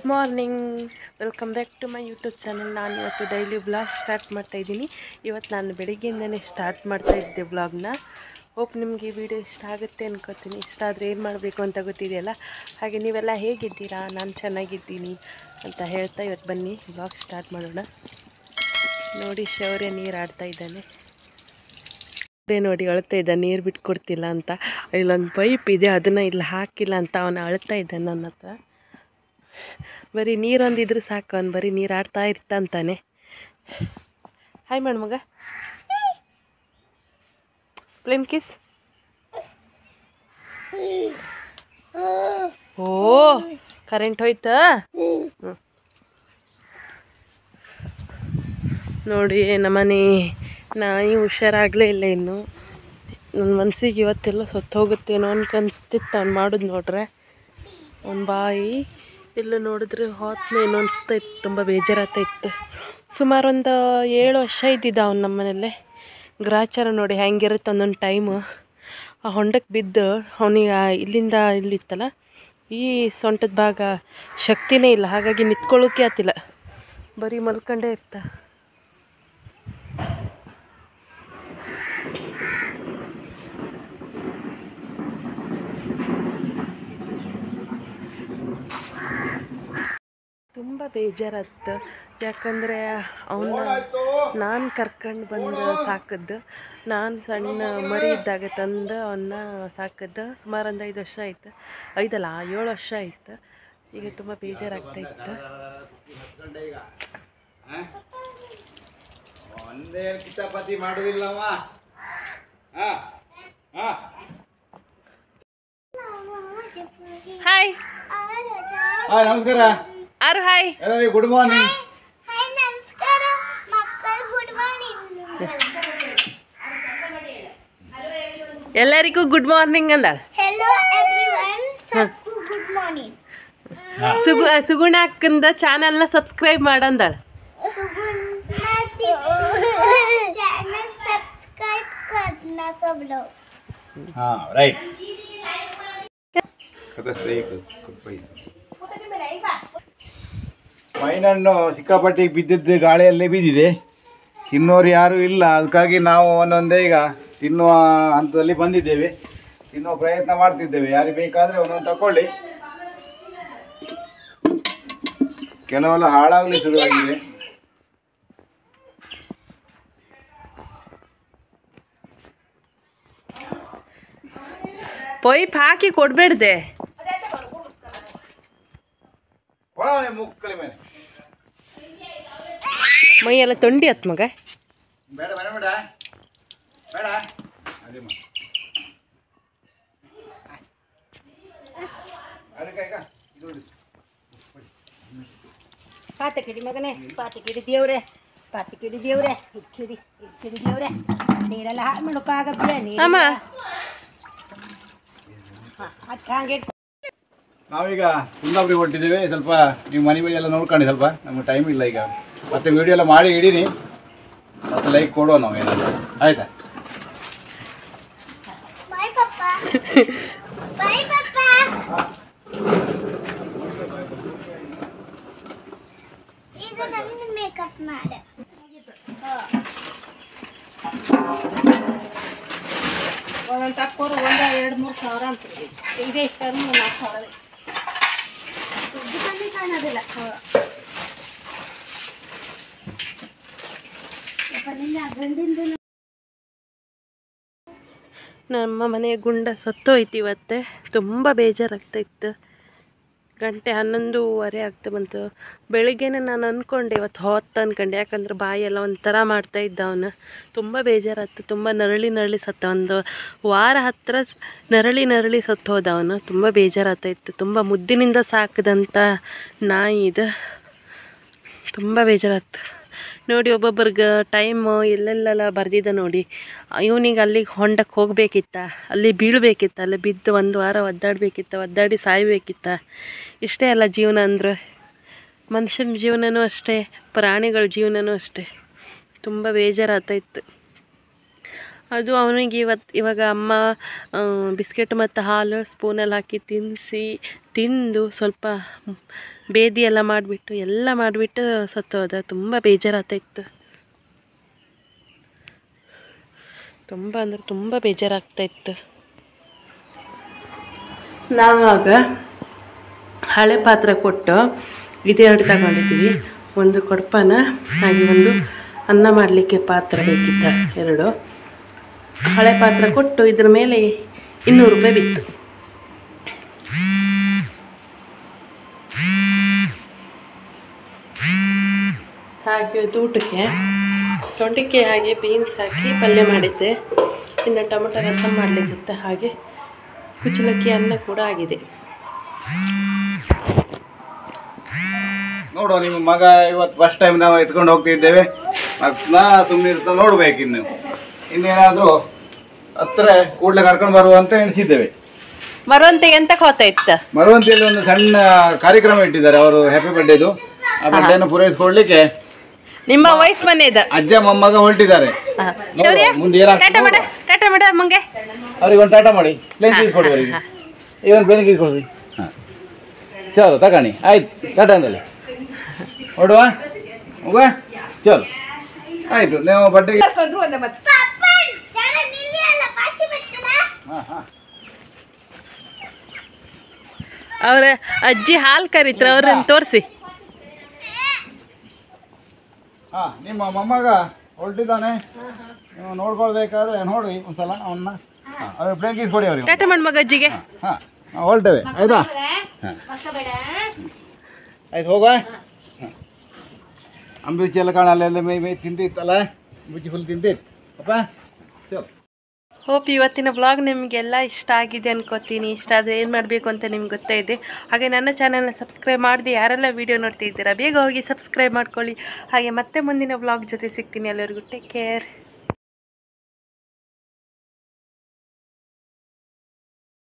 Morning welcome back to my YouTube channel ನಾನು ಇವತ್ತು daily blog start ಮಾಡ್ತಾ ಇದ್ದೀನಿ ಇವತ್ತು ನಾನು ಬೆಳಿಗ್ಗೆಯಿಂದನೇ ಸ್ಟಾರ್ಟ್ ಮಾಡ್ತಾ ಇದ್ದೆ ಬ್ಲಾಗ್ನ ಹೋಪ್ ನಿಮಗೆ ಈ ವಿಡಿಯೋ ಇಷ್ಟ ಆಗುತ್ತೆ ಅನ್ಕೋತೀನಿ ಇಷ್ಟ ಆದರೆ ಏನು ಮಾಡಬೇಕು ಅಂತ ಗೊತ್ತಿದೆಯಲ್ಲ ಹಾಗೆ ನೀವೆಲ್ಲ ಹೇಗಿದ್ದೀರಾ ನಾನು ಚೆನ್ನಾಗಿದ್ದೀನಿ ಅಂತ ಹೇಳ್ತಾ ಇವತ್ತು ಬನ್ನಿ ಬ್ಲಾಗ್ ಸ್ಟಾರ್ಟ್ ಮಾಡೋಣ ನೋಡಿ ಶೌರ್ಯ ನೀರು ಆಡ್ತಾ ಇದ್ದಾನೆ ಅದೇ ನೋಡಿ ಅಳ್ತಾ ಇದ್ದ ನೀರು ಬಿಟ್ಟು ಕೊಡ್ತಿಲ್ಲ ಅಂತ ಇಲ್ಲೊಂದು ಪೈಪ್ ಇದೆ ಅದನ್ನು ಇಲ್ಲಿ ಹಾಕಿಲ್ಲ ಅಂತ ಅವನು ಅಳ್ತಾ ಇದ್ದಾನೆ ನನ್ನ ಹತ್ರ ಬರೀ ನೀರೊಂದಿದ್ರೆ ಸಾಕು ಅವನು ಬರೀ ನೀರು ಆಡ್ತಾ ಇರ್ತಾಂತಾನೆ ಹಾಯ್ ಮಾಡು ಮಗ ಪ್ಲೇನ್ ಕಿಸ್ ಓ ಕರೆಂಟ್ ಹೋಯ್ತಾ ಹ್ಮ್. ನೋಡಿ ನಮ್ಮನೆ ನಾಯಿ ಹುಷಾರಾಗಲೇ ಇಲ್ಲ ಇನ್ನು ನನ್ನ ಮನಸ್ಸಿಗೆ ಇವತ್ತೆಲ್ಲ ಸತ್ತು ಹೋಗುತ್ತೇನೋ ಅನ್ಕನ್ಸ್ತಿತ್ತು ಅವ್ನು ಮಾಡೋದು ನೋಡ್ರೆ ಅವ್ನ ಬಾಯಿ ಎಲ್ಲ ನೋಡಿದ್ರೆ ಹೊತ್ತನೇನೋ ಅನಿಸ್ತಾ ಇತ್ತು ತುಂಬ ಬೇಜಾರಾಗ್ತಾ ಇತ್ತು ಸುಮಾರು ಒಂದು ಏಳು ವರ್ಷ ಇದ್ದಿದ್ದ ಅವ್ನು ನಮ್ಮ ಮನೆಯಲ್ಲೇ ಗ್ರಾಚಾರ ನೋಡಿ ಹೆಂಗಿರುತ್ತೆ ಒಂದೊಂದು ಟೈಮು ಆ ಹೊಂಡಕ್ಕೆ ಬಿದ್ದು ಅವನಿಗೆ ಇಲ್ಲಿಂದ ಇಲ್ಲಿತ್ತಲ್ಲ ಈ ಸೊಂಟದ ಭಾಗ ಶಕ್ತಿನೇ ಇಲ್ಲ ಹಾಗಾಗಿ ನಿಂತ್ಕೊಳ್ಳೋಕೆ ಆತಿಲ್ಲ ಬರೀ ಮಲ್ಕೊಂಡೇ ಇರ್ತ ತುಂಬ ಬೇಜಾರತ್ತು ಯಾಕಂದರೆ ಅವನ್ನ ನಾನು ಕರ್ಕೊಂಡು ಬಂದು ಸಾಕಿದ್ದು ನಾನು ಸಣ್ಣ ಮರಿ ಇದ್ದಾಗ ತಂದು ಅವನ್ನ ಸಾಕಿದ್ದು ಸುಮಾರು ಒಂದು ಐದು ವರ್ಷ ಆಯ್ತು ಐದಲ್ಲ ಏಳು ವರ್ಷ ಆಯ್ತು ಈಗ ತುಂಬ ಬೇಜಾರಾಗ್ತಾ ಇತ್ತು ಒಂದೇ ಕಿತಾಪತಿ ಮಾಡುದಿಲ್ಲವ ಹಾ ಹಾ ಹಾಯ್ ಹಾಯ್ ನಮಸ್ಕಾರ ಆರು ಹಾಯ್ ಎಲ್ಲರಿಗೂ ಗುಡ್ ಮಾರ್ನಿಂಗ್ ಹಾಯ್ ನಮಸ್ಕಾರ ಮಕ್ಕಳು ಗುಡ್ ಮಾರ್ನಿಂಗ್ ಎಲ್ಲರಿಗೂ ಗುಡ್ ಮಾರ್ನಿಂಗ್ ಅಂದಾಳ ಹೆಲೋ ಎವ್ರಿವನ್ ಸಬ್ಕು ಗುಡ್ ಮಾರ್ನಿಂಗ್ ಸುಗು ಸುಗುಣ ಅಕ್ಕಂದ ಚಾನಲ್ನ ಸಬ್ಸ್ಕ್ರೈಬ್ ಮಾಡಂದಾಳ सुगुना चैनल सब्सक्राइब करना सब लोग ಹಾ ರೈಟ್ ಮೈನಣ್ಣು ಸಿಕ್ಕಾಪಟ್ಟಿಗೆ ಬಿದ್ದಿದ್ದು ಗಾಳಿಯಲ್ಲೇ ಬಿದ್ದಿದೆ ತಿನ್ನೋರು ಯಾರೂ ಇಲ್ಲ ಅದಕ್ಕಾಗಿ ನಾವು ಒಂದೊಂದೇ ಈಗ ತಿನ್ನುವ ಹಂತದಲ್ಲಿ ಬಂದಿದ್ದೇವೆ ತಿನ್ನುವ ಪ್ರಯತ್ನ ಮಾಡ್ತಿದ್ದೇವೆ ಯಾರಿಗೆ ಬೇಕಾದರೆ ಒಂದೊಂದು ತಗೊಳ್ಳಿ ಕೆಲವೆಲ್ಲ ಹಾಳಾಗಲಿ ಶುರುವಾಗಿದೆ ಪೈಪ್ ಹಾಕಿ ಕೊಡ್ಬೇಡ್ದೆ ಒಳಗಡೆ ಮುಕ್ಕಳಿ ಮೇಲೆ ಮೈ ಎಲ್ಲ ತೊಂಡಿ ಅತ್ ಮಗ ಬೇಡ ಬೇಡ ಬೇಡ ಬೇಡ ಅದೇ ಮಾಡಿ ಅದಕ್ಕೆ ಈಗ ಇದು ನೋಡಿ. ಪಾತೆ ಕಿಡಿ ಮಗನೇ ಪಾತೆ ಕಿಡಿ ದೇವ್ರೆ ಪಾತೆ ಕಿಡಿ ದೇವ್ರೆ ಇದು ಕಿಡಿ ಇದು ಕಿಡಿ ದೇವ್ರೆ ನೀರೆಲ್ಲ ಹಾಳು ಮಾಡೋಕ್ಕಾಗಬ್ಬಿಡೆ ನೀರು ಅಮ್ಮ ಅದಕ್ಕೆ ಹಂಗೆ ಇಟ್ಕೊ. ನಾವೀಗ ಕುಂದಾಪುರಿಗೆ ಹೊರಟಿದ್ದೇವೆ ಸ್ವಲ್ಪ ನೀವು ಮನೆ ಮೇಲೆ ಎಲ್ಲ ನೋಡ್ಕೊಂಡು ಸ್ವಲ್ಪ ನಮ್ಗೆ ಟೈಮ್ ಇಲ್ಲ ಈಗ ಮತ್ತೆ ವಿಡಿಯೋ ಎಲ್ಲ ಮಾಡಿ ಇಡೀನಿ ಮತ್ತೆ ಲೈಕ್ ಕೊಡುವ ನಾವು ಏನಾದ್ರು ಆಯ್ತಾ बाय पापा बाय पापा ಇದು ನನ್ನ ಮೇಕಪ್ ಮಾಡ ಒಂದೊಂದು ತಕ್ಕೋರು ಒಂದು ಎರಡು ಮೂರು ಸಾವಿರ ಅಂತ ಇದೇ ಇಷ್ಟ ಮೂರು ನಾಲ್ಕು ಸಾವಿರ ದುಡ್ಡು ಕಮ್ಮಿ ಕಾಣೋದಿಲ್ಲ ನಮ್ಮ ಮನೆ ಗುಂಡ ಸತ್ತೋಯ್ತು ಇವತ್ತೆ ತುಂಬ ಬೇಜಾರಾಗ್ತಾ ಇತ್ತು ಗಂಟೆ ಹನ್ನೊಂದೂವರೆ ಆಗ್ತಾ ಬಂತು ಬೆಳಿಗ್ಗೆನೆ ನಾನು ಅಂದ್ಕೊಂಡೆ ಇವತ್ತು ಹೊತ್ತು ಅಂದ್ಕೊಂಡೆ ಯಾಕಂದ್ರೆ ಬಾಯೆಲ್ಲ ಒಂಥರ ಮಾಡ್ತಾ ಇದ್ದ ಅವನು ತುಂಬ ಬೇಜಾರಾಯ್ತು ತುಂಬ ನರಳಿ ನರಳಿ ಸತ್ತ ಒಂದು ವಾರ ಹತ್ತಿರ ನರಳಿ ನರಳಿ ಸತ್ತು ಹೋದ ಅವನು ತುಂಬ ಬೇಜಾರಾಗ್ತಾ ಇತ್ತು ತುಂಬ ಮುದ್ದಿನಿಂದ ಸಾಕಿದಂಥ ನಾಯಿ ಇದು ತುಂಬ ಬೇಜಾರಾಯ್ತು ನೋಡಿ ಒಬ್ಬೊಬ್ರಿಗೆ ಟೈಮು ಎಲ್ಲೆಲ್ಲೆಲ್ಲ ಬರ್ದಿದ್ದ ನೋಡಿ ಇವನಿಗೆ ಅಲ್ಲಿಗೆ ಹೊಂಡಕ್ಕೆ ಹೋಗ್ಬೇಕಿತ್ತ ಅಲ್ಲಿ ಬೀಳಬೇಕಿತ್ತ ಅಲ್ಲಿ ಬಿದ್ದು ಒಂದು ವಾರ ಒದ್ದಾಡಬೇಕಿತ್ತ ಒದ್ದಾಡಿ ಸಾಯ್ಬೇಕಿತ್ತ ಇಷ್ಟೇ ಅಲ್ಲ ಜೀವನ ಅಂದ್ರೆ ಮನುಷ್ಯನ ಜೀವನನೂ ಅಷ್ಟೇ ಪ್ರಾಣಿಗಳ ಜೀವನನೂ ಅಷ್ಟೇ ತುಂಬ ಬೇಜಾರಾಗ್ತಾಯಿತ್ತು ಅದು ಅವನಿಗೆ ಇವತ್ತು ಇವಾಗ ಅಮ್ಮ ಬಿಸ್ಕೆಟ್ ಮತ್ತು ಹಾಲು ಸ್ಪೂನಲ್ಲಿ ಹಾಕಿ ತಿನ್ನಿಸಿ ತಿಂದು ಸ್ವಲ್ಪ ಬೇದಿ ಎಲ್ಲ ಮಾಡಿಬಿಟ್ಟು ಎಲ್ಲ ಮಾಡಿಬಿಟ್ಟು ಸತ್ತೋದ ತುಂಬ ಬೇಜಾರಾಗ್ತಾಯಿತ್ತು ತುಂಬ ಅಂದರೆ ತುಂಬ ಬೇಜಾರಾಗ್ತಾಯಿತ್ತು ನಾವಾಗ ಹಳೆ ಪಾತ್ರೆ ಕೊಟ್ಟು ಇದೆರಡು ತಗೊಂಡಿದ್ದೀವಿ ಒಂದು ಕೊಡಪಾನ ಹಾಗೆ ಒಂದು ಅನ್ನ ಮಾಡಲಿಕ್ಕೆ ಪಾತ್ರ ಬೇಕಿತ್ತ ಎರಡು ಹಳೆ ಪಾತ್ರೆ ಕೊಟ್ಟು ಇದ್ರ ಮೇಲೆ ಇನ್ನೂರು ರೂಪಾಯಿ ಬಿತ್ತು ಹಾಗೆ ಇದು ಊಟಕ್ಕೆ ತೊಂಡಿಕೆ ಹಾಗೆ ಬೀನ್ಸ್ ಹಾಕಿ ಪಲ್ಯ ಮಾಡಿದ್ದೆ ಇನ್ನು ಟೊಮೊಟೊ ರಸಂ ಮಾಡಲಿಕ್ಕಿತ್ತು ಹಾಗೆ ಕುಚ್ಚಲಕ್ಕಿ ಅನ್ನ ಕೂಡ ಆಗಿದೆ ನೋಡುವ ನಿಮ್ಮ ಮಗ ಇವತ್ತು ಫಸ್ಟ್ ಟೈಮ್ ನಾವು ಎತ್ಕೊಂಡು ಹೋಗ್ತಿದ್ದೇವೆ ಮತ್ತು ನಾ ಸುಮ್ಮನೆ ಇರ್ತಾ ನೋಡ್ಬೇಕು ಇನ್ನು ಇನ್ನೇನಾದರೂ ಹತ್ರ ಕೂಡಲೇ ಕರ್ಕೊಂಡು ಬರುವ ಅಂತ ಎಣಿಸಿದ್ದೇವೆ ಮರುವಂತೆ ಎಂತಕ್ಕೆ ಹೋಗ್ತಾ ಇತ್ತ ಮರುವಂತಿಯಲ್ಲಿ ಒಂದು ಸಣ್ಣ ಕಾರ್ಯಕ್ರಮ ಇಟ್ಟಿದ್ದಾರೆ ಅವರು ಹ್ಯಾಪಿ ಬರ್ಡೇದು ಆ ಬರ್ಡೇನ ಪೂರೈಸ್ಕೊಡ್ಲಿಕ್ಕೆ ನಿಮ್ಮ ವೈಫ್ ಮನೆದ ಅಜ್ಜ ಮೊಮ್ಮಗ ಹೊರಟಿದ್ದಾರೆ ಶೌರ್ಯ ಮುಂದೆ ಏನಾಗ್ತದೆ ಟಾಟಾ ಮಾಡ ಟಾಟಾ ಮಾಡ ಮಂಗೆ ಅವ್ರಿಗೆ ಒಂದು ಟಾಟಾ ಮಾಡಿ ಪ್ಲೇನ್ ಕೀಸ್ ಕೊಡಿ ಅವರಿಗೆ ಈ ಒಂದು ಪ್ಲೇನ್ ಕೀಸ್ ಕೊಡಿ ಹಾಂ ಚಲೋ ತಗೊಳ್ಳಿ ಆಯ್ತು ಟಾಟಾ ಅಂದಲ್ಲಿ ಹೊಡುವ ಹೋಗುವ ಚಲೋ ಆಯಿತು ನೀವು ಬಟ್ಟೆಗೆ ಕರ್ಕೊಂಡ್ರು ಒಂದೇ ಮತ್ತೆ ಪಪ್ಪನ್ ಜರ ನಿಲ್ಲಿ ಅಲ್ಲ ಪಾಸಿ ಬರ್ತದ ಹಾಂ ಹಾಂ ಅವ್ರ ಅಜ್ಜಿ ಹಾಲು ಕರಿತ್ರ ಅವ್ರನ್ನ ತೋರಿಸಿ ಹಾಂ ನಿಮ್ಮ ಮೊಮ್ಮಗ ಹೊರಟಿದ್ದಾನೆ ನೀವು ನೋಡ್ಕೊಳ್ಬೇಕಾದ್ರೆ ನೋಡಿ ಒಂದ್ಸಲ ಅವನ್ನ ಹಾಂ ಅವ್ರಿಗೆ ಪ್ಲೇನ್ ಕೀಸ್ ಕೊಡಿ ಅವ್ರಿಗೆ ಟಾಟಾ ಮಾಡ್ ಮಗ ಅಜ್ಜಿಗೆ ಹಾಂ ನಾವು ಹೊರಟೇವೆ ಆಯ್ತಾ ಮಕ್ಕಬೇಡ ಆಯ್ತು ಹೋಗುವ ಹಾಂ ಅಂಬುಚಿ ಎಲ್ಲ ಕಾಣಲ್ಲ ಎಲ್ಲ ಮೈ ಮೈ ತಿಂದಿತ್ತಲ್ಲ ಅಂಬುಚಿ ಫುಲ್ ತಿಂದಿತ್ತು ಅಪ್ಪ ಚಲೋ ಹೋಪ್ ಇವತ್ತಿನ ವ್ಲಾಗ್ ನಿಮಗೆಲ್ಲ ಇಷ್ಟ ಆಗಿದೆ ಅನ್ಕೋತೀನಿ ಇಷ್ಟ ಆದರೆ ಏನು ಮಾಡಬೇಕು ಅಂತ ನಿಮ್ಗೆ ಗೊತ್ತೇ ಇದೆ ಹಾಗೆ ನನ್ನ ಚಾನಲ್ನ ಸಬ್ಸ್ಕ್ರೈಬ್ ಮಾಡದೆ ಯಾರೆಲ್ಲ ವೀಡಿಯೋ ನೋಡ್ತಿದ್ದೀರಾ ಬೇಗ ಹೋಗಿ ಸಬ್ಸ್ಕ್ರೈಬ್ ಮಾಡ್ಕೊಳ್ಳಿ ಹಾಗೆ ಮತ್ತೆ ಮುಂದಿನ ವ್ಲಾಗ್ ಜೊತೆ ಸಿಗ್ತೀನಿ ಎಲ್ಲರಿಗೂ ಟೇಕ್ ಕೇರ್